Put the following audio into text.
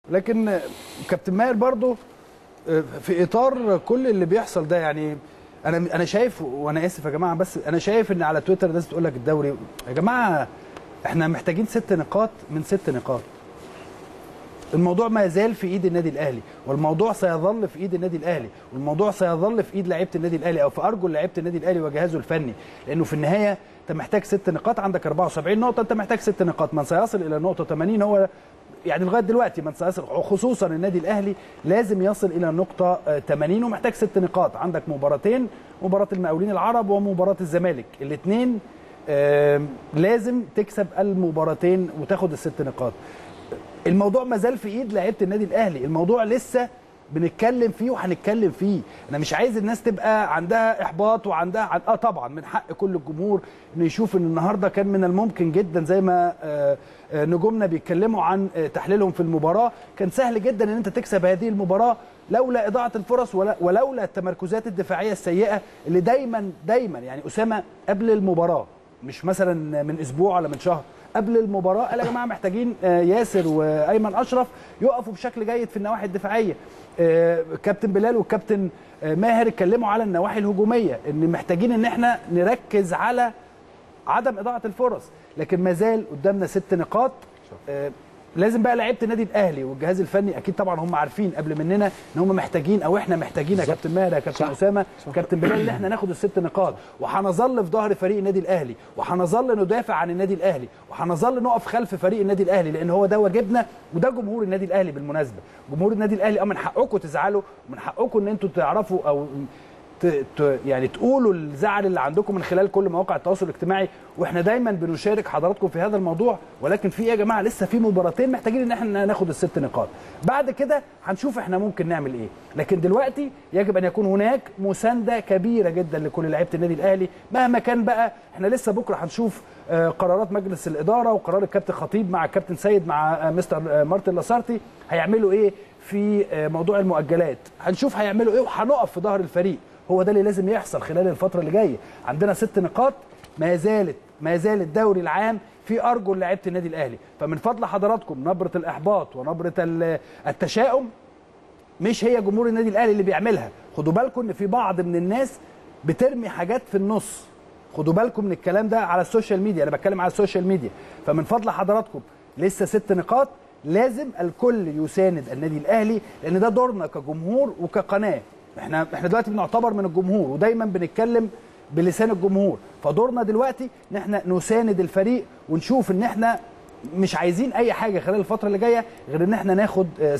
لكن كابتن ماهر برضو في اطار كل اللي بيحصل ده يعني انا انا شايف وانا اسف يا جماعه بس انا شايف ان على تويتر ناس بتقول لك الدوري يا جماعه احنا محتاجين ست نقاط من ست نقاط الموضوع ما يزال في ايد النادي الاهلي والموضوع سيظل في ايد النادي الاهلي والموضوع سيظل في ايد لعيبه النادي الاهلي او في ارجل لعيبه النادي الاهلي وجهازه الفني لانه في النهايه انت محتاج ست نقاط عندك 74 نقطه انت محتاج ست نقاط من سيصل الى نقطه 80 هو يعني لغايه دلوقتي من سيصل خصوصا النادي الاهلي لازم يصل الى النقطه 80 ومحتاج ست نقاط عندك مباراتين مباراه المقاولين العرب ومباراه الزمالك الاثنين لازم تكسب المباراتين وتاخد الست نقاط الموضوع ما زال في ايد لعيبه النادي الاهلي الموضوع لسه بنتكلم فيه وهنتكلم فيه انا مش عايز الناس تبقى عندها احباط وعندها اه طبعا من حق كل الجمهور انه يشوف ان النهارده كان من الممكن جدا زي ما آه آه نجومنا بيتكلموا عن آه تحليلهم في المباراه كان سهل جدا ان انت تكسب هذه المباراه لولا اضاعه الفرص ولولا التمركزات الدفاعيه السيئه اللي دايما دايما يعني اسامه قبل المباراه مش مثلا من اسبوع ولا من شهر قبل المباراه قال يا جماعه محتاجين ياسر وايمن اشرف يقفوا بشكل جيد في النواحي الدفاعيه كابتن بلال والكابتن ماهر اتكلموا على النواحي الهجوميه ان محتاجين ان احنا نركز على عدم اضاعه الفرص لكن ما زال قدامنا ست نقاط لازم بقى لعيبه النادي الاهلي والجهاز الفني اكيد طبعا هم عارفين قبل مننا ان هم محتاجين او احنا محتاجين يا كابتن ماهر يا كابتن اسامه كابتن بلال ان احنا ناخد الست نقاط وهنظل في ظهر فريق النادي الاهلي وهنظل ندافع عن النادي الاهلي وهنظل نقف خلف فريق النادي الاهلي لان هو ده واجبنا وده جمهور النادي الاهلي بالمناسبه جمهور النادي الاهلي اه من حقكم تزعلوا ومن حقكم ان انتوا تعرفوا او يعني تقولوا الزعل اللي عندكم من خلال كل مواقع التواصل الاجتماعي واحنا دايما بنشارك حضراتكم في هذا الموضوع ولكن في ايه يا جماعه لسه في مباراتين محتاجين ان احنا ناخد الست نقاط بعد كده هنشوف احنا ممكن نعمل ايه لكن دلوقتي يجب ان يكون هناك مسانده كبيره جدا لكل لعيبه النادي الاهلي مهما كان بقى احنا لسه بكره هنشوف قرارات مجلس الاداره وقرار الكابتن خطيب مع الكابتن سيد مع مستر مارتن لاسارتي هيعملوا ايه في موضوع المؤجلات هنشوف هيعملوا ايه وهنقف في ظهر الفريق هو ده اللي لازم يحصل خلال الفتره اللي جايه عندنا ست نقاط ما زالت ما زال الدوري العام في ارجل لعيبه النادي الاهلي فمن فضل حضراتكم نبره الاحباط ونبره التشاؤم مش هي جمهور النادي الاهلي اللي بيعملها خدوا بالكم ان في بعض من الناس بترمي حاجات في النص خدوا بالكم من الكلام ده على السوشيال ميديا انا بتكلم على السوشيال ميديا فمن فضل حضراتكم لسه ست نقاط لازم الكل يساند النادي الاهلي لان ده دورنا كجمهور وكقناه احنا احنا دلوقتي بنعتبر من الجمهور ودايما بنتكلم بلسان الجمهور فدورنا دلوقتي ان احنا نساند الفريق ونشوف ان احنا مش عايزين اي حاجه خلال الفتره اللي جايه غير ان احنا ناخد